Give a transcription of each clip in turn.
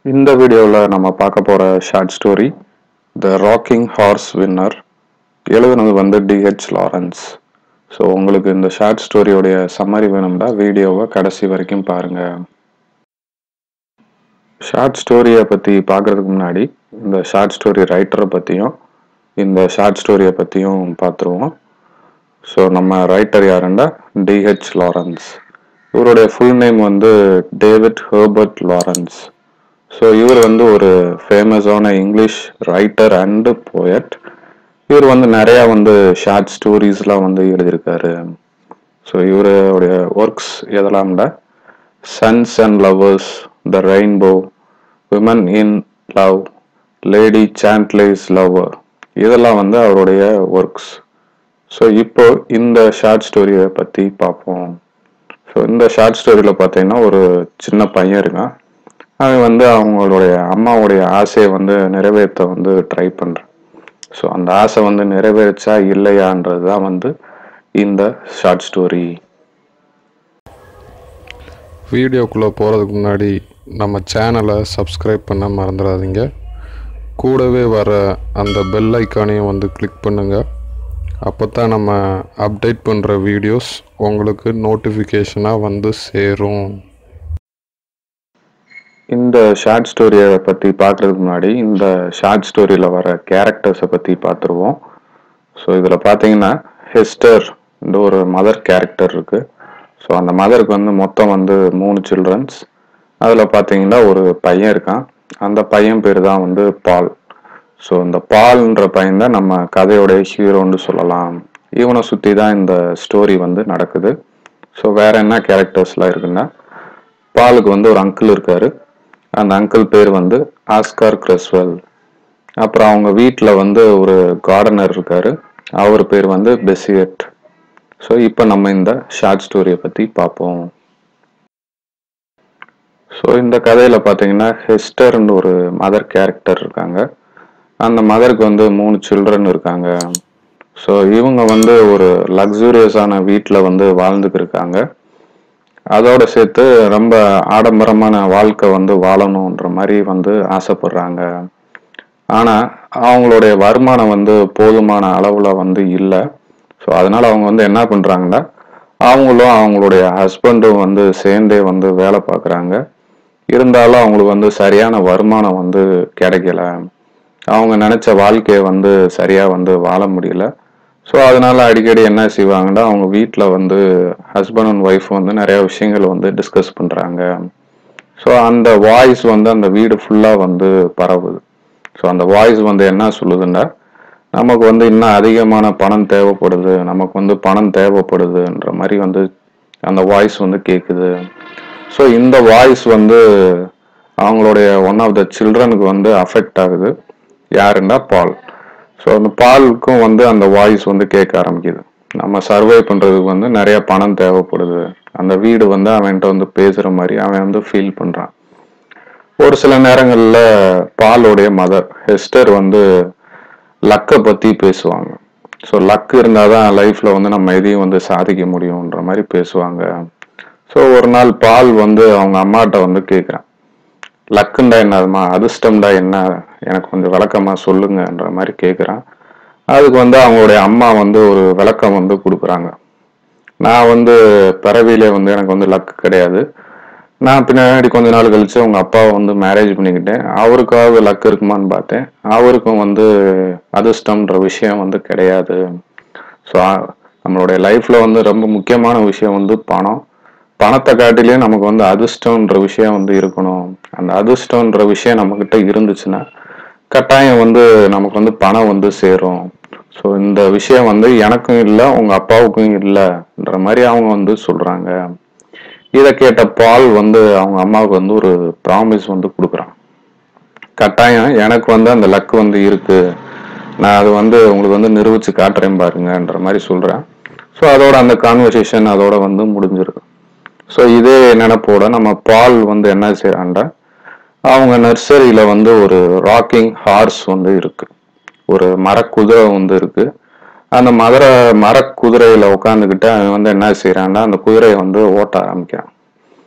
இந்த வீடியோவில் நம்ம பார்க்க போகிற short story the rocking horse winner எழுதுனது வந்து டிஹெச் லாரன்ஸ் ஸோ உங்களுக்கு இந்த ஷார்ட் ஸ்டோரியோடைய சம்மரி வேணும்னா வீடியோவை கடைசி வரைக்கும் பாருங்கள் ஷார்ட் ஸ்டோரியை பற்றி பார்க்குறதுக்கு முன்னாடி இந்த ஷார்ட் ஸ்டோரி ரைட்டரை பற்றியும் இந்த ஷார்ட் ஸ்டோரியை பற்றியும் பார்த்துருவோம் ஸோ நம்ம ரைட்டர் யாருன்னா டிஹெச் லாரன்ஸ் இவருடைய ஃபுல் நேம் வந்து டேவிட் ஹெர்பர்ட் லாரன்ஸ் ஸோ இவர் வந்து ஒரு ஃபேமஸான இங்கிலீஷ் ரைட்டர் அண்டு போயட் இவர் வந்து நிறையா வந்து ஷார்ட் ஸ்டோரிஸ்லாம் வந்து எழுதியிருக்காரு ஸோ இவருடைய ஒர்க்ஸ் எதெல்லாம்னா Sons and Lovers the Rainbow Women in Love Lady Chatterley's Lover இதெல்லாம் வந்து அவருடைய ஒர்க்ஸ் ஸோ இப்போ இந்த ஷார்ட் ஸ்டோரியை பற்றி பார்ப்போம் ஸோ இந்த ஷார்ட் ஸ்டோரியில் பார்த்தீங்கன்னா ஒரு சின்ன பையன் இருக்கான் அவன் வந்து அவங்களுடைய அம்மாவுடைய ஆசையை வந்து நிறைவேற்ற வந்து ட்ரை பண்ணுறான் ஸோ அந்த ஆசை வந்து நிறைவேறிச்சா இல்லையான்றது தான் வந்து இந்த ஷார்ட் ஸ்டோரி வீடியோக்குள்ளே போகிறதுக்கு முன்னாடி நம்ம சேனலை சப்ஸ்கிரைப் பண்ண மறந்துடாதீங்க கூடவே வர அந்த பெல் ஐக்கானையும் வந்து கிளிக் பண்ணுங்கள் அப்போ தான் நம்ம அப்டேட் பண்ணுற வீடியோஸ் உங்களுக்கு நோட்டிஃபிகேஷனாக வந்து சேரும் இந்த ஷார்ட் ஸ்டோரியை பற்றி பார்க்குறதுக்கு முன்னாடி இந்த ஷார்ட் ஸ்டோரியில் வர கேரக்டர்ஸை பற்றி பார்த்துருவோம் ஸோ இதில் பார்த்தீங்கன்னா ஹெஸ்டர் இந்த ஒரு மதர் கேரக்டர் இருக்குது ஸோ அந்த மதருக்கு வந்து மொத்தம் வந்து மூணு சில்ட்ரன்ஸ் அதில் பார்த்தீங்கன்னா ஒரு பையன் இருக்கான் அந்த பையன் பேர் தான் வந்து பால் ஸோ இந்த பால்ன்ற பையன் தான் நம்ம கதையோடைய ஹீரோன்னு சொல்லலாம் இவனை சுற்றி தான் இந்த ஸ்டோரி வந்து நடக்குது ஸோ வேற என்ன கேரக்டர்ஸ்லாம் இருக்குன்னா பாலுக்கு வந்து ஒரு அங்கிள் இருக்காரு அந்த அங்கிள் பேர் வந்து ஆஸ்கார் கிரெஸ்வெல் அப்புறம் அவங்க வீட்டில் வந்து ஒரு கார்டனர் இருக்காரு அவர் பேர் வந்து பெசியட் ஸோ இப்போ நம்ம இந்த ஷார்ட் ஸ்டோரியை பற்றி பார்ப்போம் ஸோ இந்த கதையில் பார்த்தீங்கன்னா ஹெஸ்டர்னு ஒரு மதர் கேரக்டர் இருக்காங்க அந்த மதருக்கு வந்து மூணு சில்ட்ரன் இருக்காங்க ஸோ இவங்க வந்து ஒரு லக்ஸூரியஸான வீட்டில் வந்து வாழ்ந்துக்கு இருக்காங்க அதோட சேர்த்து ரொம்ப ஆடம்பரமான வாழ்க்கை வந்து வாழணுன்ற மாதிரி வந்து ஆசைப்படுறாங்க ஆனால் அவங்களுடைய வருமானம் வந்து போதுமான அளவில் வந்து இல்லை ஸோ அதனால அவங்க வந்து என்ன பண்ணுறாங்கன்னா அவங்களும் அவங்களுடைய ஹஸ்பண்டும் வந்து சேர்ந்தே வந்து வேலை பார்க்குறாங்க இருந்தாலும் அவங்களுக்கு வந்து சரியான வருமானம் வந்து கிடைக்கல அவங்க நினச்ச வாழ்க்கையை வந்து சரியாக வந்து வாழ முடியல ஸோ அதனால அடிக்கடி என்ன செய்வாங்கன்னா அவங்க வீட்டில் வந்து ஹஸ்பண்ட் அண்ட் ஒய்ஃப் வந்து நிறைய விஷயங்கள் வந்து டிஸ்கஸ் பண்ணுறாங்க ஸோ அந்த வாய்ஸ் வந்து அந்த வீடு ஃபுல்லாக வந்து பரவுது ஸோ அந்த வாய்ஸ் வந்து என்ன சொல்லுதுன்னா நமக்கு வந்து இன்னும் அதிகமான பணம் தேவைப்படுது நமக்கு வந்து பணம் தேவைப்படுதுன்ற மாதிரி வந்து அந்த வாய்ஸ் வந்து கேட்குது ஸோ இந்த வாய்ஸ் வந்து அவங்களுடைய ஒன் ஆஃப் த சில்ட்ரனுக்கு வந்து அஃபெக்ட் ஆகுது யாருன்னா பால் ஸோ அந்த பாலுக்கும் வந்து அந்த வாய்ஸ் வந்து கேட்க ஆரம்பிக்குது நம்ம சர்வை பண்ணுறதுக்கு வந்து நிறைய பணம் தேவைப்படுது அந்த வீடு வந்து அவன்கிட்ட வந்து பேசுகிற மாதிரி அவன் வந்து ஃபீல் பண்ணுறான் ஒரு சில நேரங்களில் பாலோடைய மதர் ஹெஸ்டர் வந்து லக்கை பற்றி பேசுவாங்க ஸோ லக் இருந்தால் தான் லைஃப்பில் வந்து நம்ம எதையும் வந்து சாதிக்க முடியுன்ற மாதிரி பேசுவாங்க ஸோ ஒரு நாள் பால் வந்து அவங்க அம்மாட்ட வந்து கேட்குறான் லக்குண்டா என்னதுமா அதிர்ஷ்டம்டா என்ன எனக்கு கொஞ்சம் விளக்கமாக சொல்லுங்கன்ற மாதிரி கேட்குறான் அதுக்கு வந்து அவங்களுடைய அம்மா வந்து ஒரு விளக்கம் வந்து கொடுக்குறாங்க நான் வந்து பிறவியிலே வந்து எனக்கு வந்து லக்கு கிடையாது நான் பின்னாடி கொஞ்ச நாள் கழிச்சு உங்க அப்பாவை வந்து மேரேஜ் பண்ணிக்கிட்டேன் அவருக்காவது லக் இருக்குமான்னு பார்த்தேன் அவருக்கும் வந்து அதிர்ஷ்டம்ன்ற விஷயம் வந்து கிடையாது ஸோ நம்மளுடைய லைஃப்ல வந்து ரொம்ப முக்கியமான விஷயம் வந்து பணம் பணத்தை காட்டிலேயே நமக்கு வந்து அதிர்ஷ்டம்ன்ற விஷயம் வந்து இருக்கணும் அந்த அதிர்ஷ்டம்ன்ற விஷயம் நம்மக்கிட்ட இருந்துச்சுன்னா கட்டாயம் வந்து நமக்கு வந்து பணம் வந்து சேரும் ஸோ இந்த விஷயம் வந்து எனக்கும் இல்லை உங்க அப்பாவுக்கும் இல்லைன்ற மாதிரி அவங்க வந்து சொல்றாங்க இதை கேட்ட பால் வந்து அவங்க அம்மாவுக்கு வந்து ஒரு ப்ராமிஸ் வந்து கொடுக்குறான் கட்டாயம் எனக்கு வந்து அந்த லக் வந்து இருக்கு நான் அது வந்து உங்களுக்கு வந்து நிரூபிச்சு காட்டுறேன் பாருங்கன்ற மாதிரி சொல்றேன் ஸோ அதோட அந்த கான்வர்சேஷன் அதோட வந்து முடிஞ்சிருக்கு ஸோ இதே நினப்போட நம்ம பால் வந்து என்ன செய்யறான்டா அவங்க நர்சரியில வந்து ஒரு ராக்கிங் ஹார்ஸ் வந்து இருக்கு ஒரு மரக்குதிரை வந்து இருக்கு அந்த மதுர மரக்குதிரையில உட்காந்துக்கிட்டு அவன் வந்து என்ன செய்யறான்னா அந்த குதிரையை வந்து ஓட்ட ஆரம்பிக்கிறான்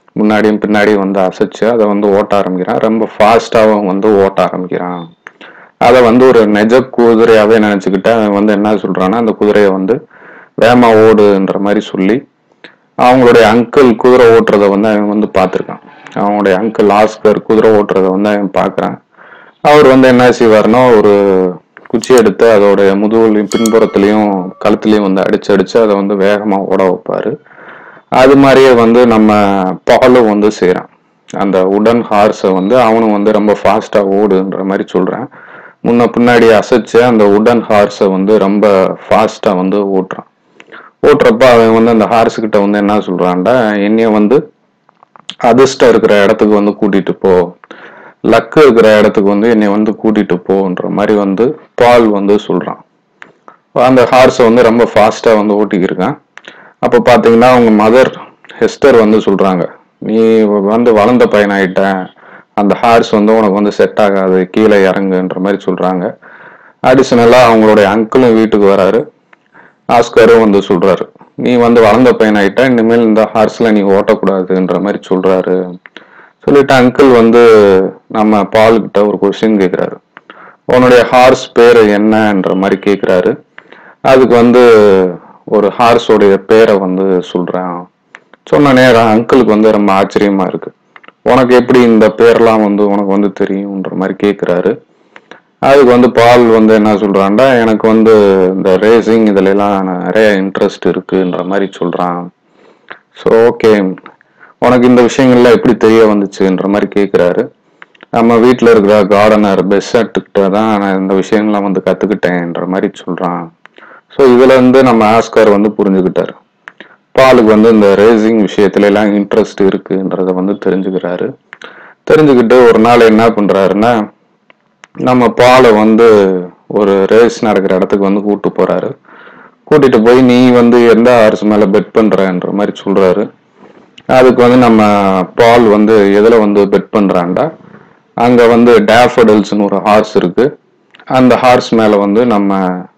முன்னாடியும் பின்னாடியும் வந்து அசைச்சு அதை வந்து ஓட்ட ஆரம்பிக்கிறான் ரொம்ப ஃபாஸ்ட்டாகவும் வந்து ஓட்ட ஆரம்பிக்கிறான் அதை வந்து ஒரு நெஜ குதிரையாவே நினைச்சுக்கிட்டு அவன் வந்து என்ன சொல்றான்னா அந்த குதிரையை வந்து வேகமா ஓடுன்ற மாதிரி சொல்லி அவங்களுடைய அங்கிள் குதிரை ஓட்டுறத வந்து அவன் வந்து பார்த்துருக்கான் அவங்களுடைய அங்கிள் ஆஸ்கர் குதிரை ஓட்டுறத வந்து அவன் பார்க்குறான் அவர் வந்து என்ன செய்வாருன்னா ஒரு குச்சி எடுத்து அதோடைய முதுகுலையும் பின்புறத்துலையும் கழுத்துலையும் வந்து அடிச்சு அடிச்சு அதை வந்து வேகமா ஓட வைப்பாரு அது மாதிரியே வந்து நம்ம பாலும் வந்து செய்கிறான் அந்த உடன் ஹார்ஸை வந்து அவனும் வந்து ரொம்ப ஃபாஸ்டா ஓடுன்ற மாதிரி சொல்றான் முன்ன பின்னாடி அசைச்சு அந்த உடன் ஹார்ஸை வந்து ரொம்ப ஃபாஸ்டா வந்து ஓட்டுறான் ஓட்டுறப்ப அவன் வந்து அந்த ஹார்ஸ் கிட்ட வந்து என்ன சொல்றான்டா என்னைய வந்து அதிர்ஷ்டம் இருக்கிற இடத்துக்கு வந்து கூட்டிட்டு போ லக்கு இருக்கிற இடத்துக்கு வந்து என்னை வந்து கூட்டிட்டு போன்ற மாதிரி வந்து பால் வந்து சொல்றான் அந்த ஹார்ஸை வந்து ரொம்ப ஃபாஸ்டா வந்து ஓட்டிக்கிருக்கான் அப்போ பார்த்தீங்கன்னா அவங்க மதர் ஹெஸ்டர் வந்து சொல்றாங்க நீ வந்து வளர்ந்த பையன் ஆயிட்ட அந்த ஹார்ஸ் வந்து உனக்கு வந்து செட் ஆகாது கீழே இறங்குன்ற மாதிரி சொல்றாங்க அடிஷனலாக அவங்களுடைய அங்கிளும் வீட்டுக்கு வராரு ஆஸ்கரும் வந்து சொல்றாரு நீ வந்து வளர்ந்த பையன் ஆயிட்ட இனிமேல் இந்த ஹார்ஸ்ல நீ ஓட்டக்கூடாதுன்ற மாதிரி சொல்றாரு சொல்லிட்டு அங்கிள் வந்து நம்ம பால் கிட்ட ஒரு கொஸ்டின் கேட்குறாரு உன்னுடைய ஹார்ஸ் பேர் என்னன்ற மாதிரி கேட்குறாரு அதுக்கு வந்து ஒரு ஹார்ஸோடைய பேரை வந்து சொல்றான் சொன்ன நேரம் அங்கிளுக்கு வந்து ரொம்ப ஆச்சரியமா இருக்கு உனக்கு எப்படி இந்த பேர்லாம் வந்து உனக்கு வந்து தெரியும்ன்ற மாதிரி கேட்குறாரு அதுக்கு வந்து பால் வந்து என்ன சொல்றான்டா எனக்கு வந்து இந்த ரேசிங் இதுல எல்லாம் நிறைய இன்ட்ரெஸ்ட் இருக்குன்ற மாதிரி சொல்றான் ஸோ ஓகே உனக்கு இந்த விஷயங்கள்லாம் எப்படி தெரிய வந்துச்சுன்ற மாதிரி கேட்குறாரு நம்ம வீட்டில் இருக்கிற கார்டனர் பெஸ்ஸட்டுக்கிட்ட தான் நான் இந்த விஷயங்கள்லாம் வந்து கற்றுக்கிட்டேன்ற மாதிரி சொல்கிறான் ஸோ இதுல இருந்து நம்ம ஆஸ்கார் வந்து புரிஞ்சுக்கிட்டாரு பாலுக்கு வந்து இந்த ரேசிங் விஷயத்துல எல்லாம் இன்ட்ரெஸ்ட் இருக்குன்றத வந்து தெரிஞ்சுக்கிறாரு தெரிஞ்சுக்கிட்டு ஒரு நாள் என்ன பண்றாருன்னா நம்ம பாலை வந்து ஒரு ரேஸ் நடக்கிற இடத்துக்கு வந்து கூட்டு போறாரு கூட்டிட்டு போய் நீ வந்து எந்த ஹார்ஸ் மேல பெட் பண்றன்ற மாதிரி சொல்றாரு அதுக்கு வந்து நம்ம பால் வந்து எதுல வந்து பெட் பண்றான்டா அங்க வந்து டேஃபடல்ஸ்னு ஒரு ஹார்ஸ் இருக்கு அந்த ஹார்ஸ் மேல வந்து நம்ம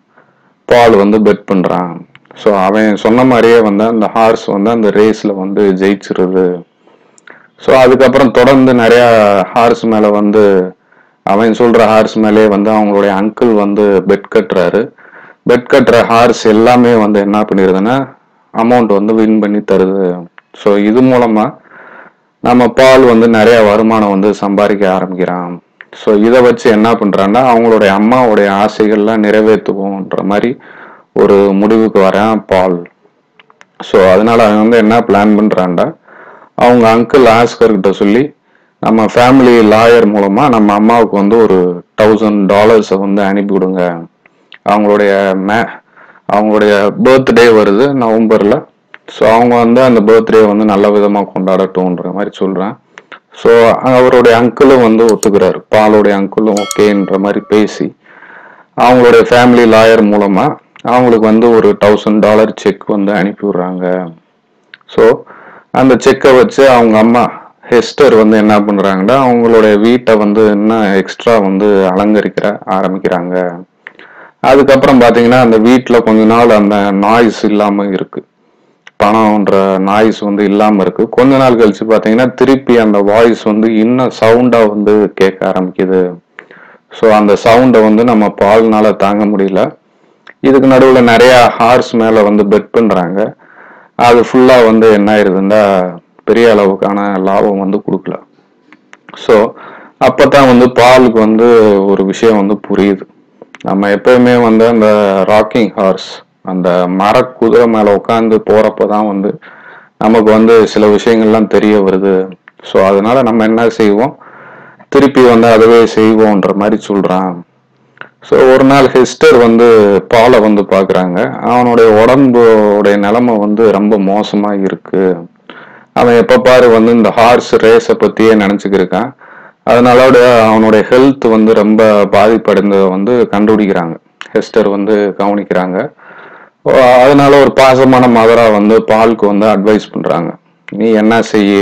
பால் வந்து பெட் பண்றான் ஸோ அவன் சொன்ன மாதிரியே வந்து அந்த ஹார்ஸ் வந்து அந்த ரேஸ்ல வந்து ஜெயிச்சிருது ஸோ அதுக்கப்புறம் தொடர்ந்து நிறைய ஹார்ஸ் மேல வந்து அவன் சொல்ற ஹார்ஸ் மேலே வந்து அவங்களுடைய அங்கிள் வந்து பெட் கட்டுறாரு பெட் கட்டுற ஹார்ஸ் எல்லாமே வந்து என்ன பண்ணிடுதுன்னா அமௌண்ட் வந்து வின் பண்ணி தருது ஸோ இது மூலமா நம்ம பால் வந்து நிறைய வருமானம் வந்து சம்பாதிக்க ஆரம்பிக்கிறான் ஸோ இதை வச்சு என்ன பண்றான்னா அவங்களுடைய அம்மாவுடைய ஆசைகள்லாம் நிறைவேற்றுவோன்ற மாதிரி ஒரு முடிவுக்கு வரான் பால் ஸோ அதனால அவன் வந்து என்ன பிளான் பண்றான்டா அவங்க அங்கிள் ஆஸ்கர் கிட்ட சொல்லி நம்ம ஃபேமிலி லாயர் மூலமா நம்ம அம்மாவுக்கு வந்து ஒரு தௌசண்ட் டாலர்ஸை வந்து அனுப்பி விடுங்க அவங்களுடைய மே அவங்களுடைய பர்த்டே வருது நவம்பர்ல ஸோ அவங்க வந்து அந்த பர்த்டே வந்து நல்ல விதமாக கொண்டாடட்டும்ன்ற மாதிரி சொல்றேன் ஸோ அவருடைய அங்கிளும் வந்து ஒத்துக்கிறாரு பாலுடைய அங்கிளும் ஓகேன்ற மாதிரி பேசி அவங்களுடைய ஃபேமிலி லாயர் மூலமா அவங்களுக்கு வந்து ஒரு தௌசண்ட் டாலர் செக் வந்து அனுப்பி விடுறாங்க ஸோ அந்த செக்கை வச்சு அவங்க அம்மா ஹெஸ்டர் வந்து என்ன பண்றாங்கன்னா அவங்களுடைய வீட்டை வந்து இன்னும் எக்ஸ்ட்ரா வந்து அலங்கரிக்கிற ஆரம்பிக்கிறாங்க அதுக்கப்புறம் பாத்தீங்கன்னா அந்த வீட்டுல கொஞ்ச நாள் அந்த நாய்ஸ் இல்லாம இருக்கு பணம்ன்ற நாய்ஸ் வந்து இல்லாம இருக்கு கொஞ்ச நாள் கழிச்சு பாத்தீங்கன்னா திருப்பி அந்த வாய்ஸ் வந்து இன்னும் சவுண்டா வந்து கேட்க ஆரம்பிக்குது ஸோ அந்த சவுண்டை வந்து நம்ம பால்னால தாங்க முடியல இதுக்கு நடுவில் நிறைய ஹார்ஸ் மேல வந்து பெட் பண்றாங்க அது ஃபுல்லா வந்து என்ன ஆயிருதுன்னா பெரிய அளவுக்கான லாபம் வந்து கொடுக்கல ஸோ அப்பதான் வந்து பாலுக்கு வந்து ஒரு விஷயம் வந்து புரியுது நம்ம எப்பயுமே வந்து அந்த ராக்கிங் ஹார்ஸ் அந்த மர குதிரை மேல உட்காந்து போறப்ப தான் வந்து நமக்கு வந்து சில விஷயங்கள்லாம் தெரிய வருது ஸோ அதனால நம்ம என்ன செய்வோம் திருப்பி வந்து அதுவே செய்வோன்ற மாதிரி சொல்றான் ஸோ ஒரு நாள் ஹெஸ்டர் வந்து பாலை வந்து பார்க்குறாங்க அவனுடைய உடம்போடைய நிலைமை வந்து ரொம்ப மோசமா இருக்கு அவன் எப்போ பாரு வந்து இந்த ஹார்ஸ் ரேஸை பற்றியே நினச்சிக்கிருக்கான் அதனால அவனுடைய ஹெல்த் வந்து ரொம்ப பாதிப்படைந்ததை வந்து கண்டுபிடிக்கிறாங்க ஹெஸ்டர் வந்து கவனிக்கிறாங்க ஓ, அதனால ஒரு பாசமான மதரா வந்து பாலுக்கு வந்து அட்வைஸ் பண்றாங்க நீ என்ன செய்ய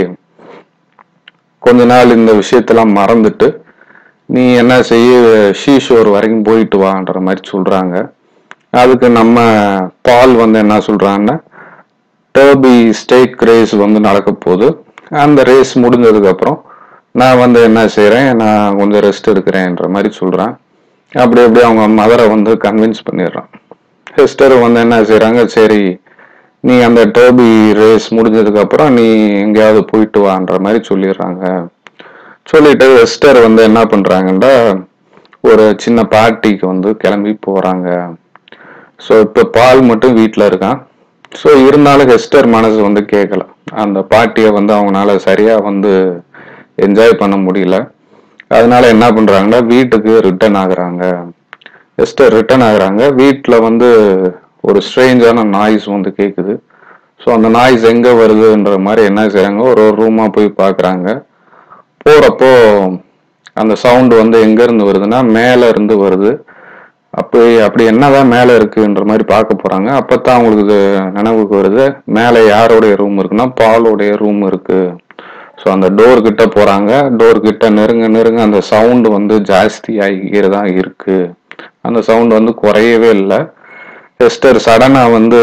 கொஞ்ச நாள் இந்த விஷயத்தெல்லாம் மறந்துட்டு நீ என்ன செய்ய ஷீஷோர் வரைக்கும் போயிட்டு வான்ற மாதிரி சொல்றாங்க அதுக்கு நம்ம பால் வந்து என்ன சொல்றாங்கன்னா டர்பி ஸ்டேக் ரேஸ் வந்து நடக்க போகுது அந்த ரேஸ் முடிஞ்சதுக்கப்புறம் நான் வந்து என்ன செய்கிறேன் நான் கொஞ்சம் ரெஸ்ட் எடுக்கிறேன்ற மாதிரி சொல்கிறேன் அப்படி அப்படி அவங்க மதரை வந்து கன்வின்ஸ் பண்ணிடுறான் ஹெஸ்டர் வந்து என்ன செய்கிறாங்க சரி நீ அந்த டோபி ரேஸ் முடிஞ்சதுக்கப்புறம் நீ எங்கேயாவது போயிட்டு வான்ற மாதிரி சொல்லிடுறாங்க சொல்லிட்டு ஹெஸ்டர் வந்து என்ன பண்ணுறாங்கன்னா ஒரு சின்ன பார்ட்டிக்கு வந்து கிளம்பி போகிறாங்க ஸோ இப்போ பால் மட்டும் வீட்டில் இருக்கான் ஸோ இருந்தாலும் ஹெஸ்டர் மனசு வந்து கேட்கல அந்த பார்ட்டியை வந்து அவங்களால சரியாக வந்து என்ஜாய் பண்ண முடியல அதனால என்ன பண்ணுறாங்கன்னா வீட்டுக்கு ரிட்டர்ன் ஆகுறாங்க ஹெஸ்டர் ரிட்டர்ன் ஆகுறாங்க வீட்டில் வந்து ஒரு ஸ்ட்ரேஞ்சான நாய்ஸ் வந்து கேட்குது ஸோ அந்த நாய்ஸ் எங்கே வருதுன்ற மாதிரி என்ன செய்கிறாங்க ஒரு ஒரு ரூமாக போய் பார்க்குறாங்க போகிறப்போ அந்த சவுண்டு வந்து எங்கேருந்து வருதுன்னா மேலே இருந்து வருது அப்படி அப்படி என்னதான் மேலே இருக்குன்ற மாதிரி பார்க்க போகிறாங்க அப்போ தான் அவங்களுக்கு இது நினைவுக்கு வருது மேலே யாரோடைய ரூம் இருக்குன்னா பாலோடைய ரூம் இருக்கு ஸோ அந்த டோர் கிட்ட போகிறாங்க டோர் கிட்ட நெருங்க நெருங்க அந்த சவுண்டு வந்து ஜாஸ்தி ஆகிக்கிட்டு தான் இருக்கு அந்த சவுண்டு வந்து குறையவே இல்லை ஹெஸ்டர் சடனாக வந்து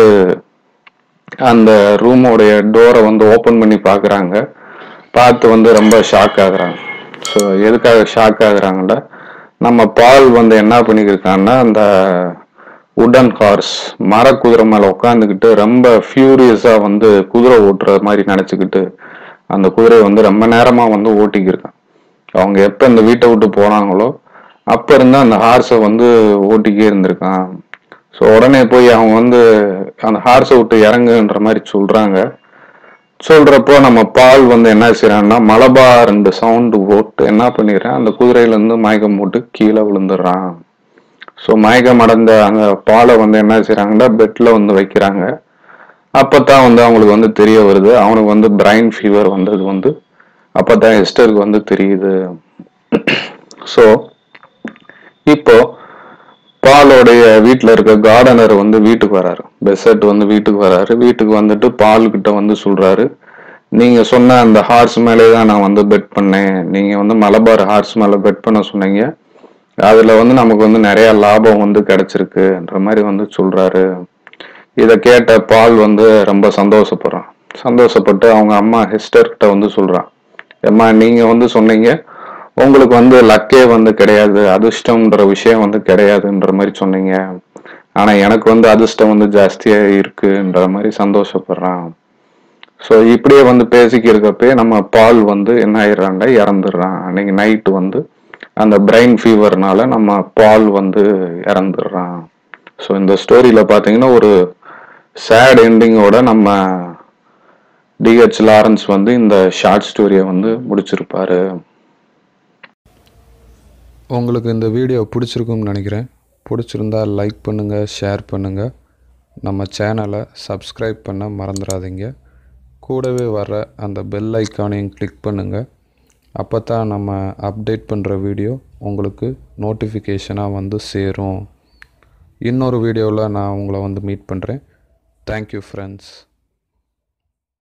அந்த ரூமோடைய டோரை வந்து ஓப்பன் பண்ணி பார்க்குறாங்க பார்த்து வந்து ரொம்ப ஷாக் ஆகுறாங்க ஸோ எதுக்காக ஷாக் ஆகுறாங்கன்னா நம்ம பால் வந்து என்ன பண்ணிக்கிருக்காங்கன்னா அந்த உடன் ஹார்ஸ் மரக்குதிரை மேலே உட்காந்துக்கிட்டு ரொம்ப ஃபியூரியஸாக வந்து குதிரை ஓட்டுற மாதிரி நினச்சிக்கிட்டு அந்த குதிரையை வந்து ரொம்ப நேரமாக வந்து ஓட்டிக்கிருக்கான் அவங்க எப்போ இந்த வீட்டை விட்டு போனாங்களோ அப்போ இருந்து அந்த ஹார்ஸை வந்து ஓட்டிக்கே இருந்திருக்கான் ஸோ உடனே போய் அவங்க வந்து அந்த ஹார்ஸை விட்டு இறங்குன்ற மாதிரி சொல்றாங்க சொல்றப்போ நம்ம பால் வந்து என்ன செய்யறான்னா மலபார் ரெண்டு சவுண்டு போட்டு என்ன பண்ணிடுறேன் அந்த குதிரையில இருந்து மயக்கம் போட்டு கீழே விழுந்துடுறான் ஸோ மயக்கம் அடைந்த அந்த பாலை வந்து என்ன செய்யறாங்கன்னா பெட்ல வந்து வைக்கிறாங்க அப்பதான் வந்து அவங்களுக்கு வந்து தெரிய வருது அவனுக்கு வந்து பிரைன் ஃபீவர் வந்தது வந்து அப்பதான் எஸ்டருக்கு வந்து தெரியுது ஸோ இப்போ பாலோடைய வீட்டில் இருக்க கார்டனர் வந்து வீட்டுக்கு வராரு பெசட் வந்து வீட்டுக்கு வராரு வீட்டுக்கு வந்துட்டு பால் கிட்ட வந்து சொல்றாரு நீங்க சொன்ன அந்த ஹார்ஸ் மேலே தான் நான் வந்து பெட் பண்ணேன் நீங்க வந்து மலபார் ஹார்ஸ் மேல பெட் பண்ண சொன்னீங்க அதுல வந்து நமக்கு வந்து நிறைய லாபம் வந்து கிடைச்சிருக்குன்ற மாதிரி வந்து சொல்றாரு இதை கேட்ட பால் வந்து ரொம்ப சந்தோஷப்படுறான் சந்தோஷப்பட்டு அவங்க அம்மா ஹெஸ்டர் கிட்ட வந்து சொல்றான் அம்மா நீங்க வந்து சொன்னீங்க உங்களுக்கு வந்து லக்கே வந்து கிடையாது அதிர்ஷ்டம்ன்ற விஷயம் வந்து கிடையாதுன்ற மாதிரி சொன்னீங்க ஆனா எனக்கு வந்து அதிர்ஷ்டம் வந்து ஜாஸ்தியா இருக்குன்ற மாதிரி சந்தோஷப்படுறான் ஸோ இப்படியே வந்து பேசிக்கி இருக்கப்பே நம்ம பால் வந்து என்ன ஆயிடுறான்டா இறந்துடுறான் அன்னைக்கு நைட்டு வந்து அந்த பிரெயின் ஃபீவர்னால நம்ம பால் வந்து இறந்துடுறான் ஸோ இந்த ஸ்டோரியில பார்த்தீங்கன்னா ஒரு சேட் எண்டிங்கோட நம்ம டிஹெச் லாரன்ஸ் வந்து இந்த ஷார்ட் ஸ்டோரியை வந்து முடிச்சிருப்பாரு உங்களுக்கு இந்த வீடியோ பிடிச்சிருக்கும்னு நினைக்கிறேன் பிடிச்சிருந்தா லைக் பண்ணுங்கள் ஷேர் பண்ணுங்கள் நம்ம சேனலை சப்ஸ்கிரைப் பண்ண மறந்துடாதீங்க கூடவே வர அந்த பெல் ஐக்கானையும் கிளிக் பண்ணுங்கள் அப்போ தான் நம்ம அப்டேட் பண்ணுற வீடியோ உங்களுக்கு நோட்டிஃபிகேஷனாக வந்து சேரும் இன்னொரு வீடியோவில் நான் உங்களை வந்து மீட் பண்ணுறேன் தேங்க்யூ ஃப்ரெண்ட்ஸ்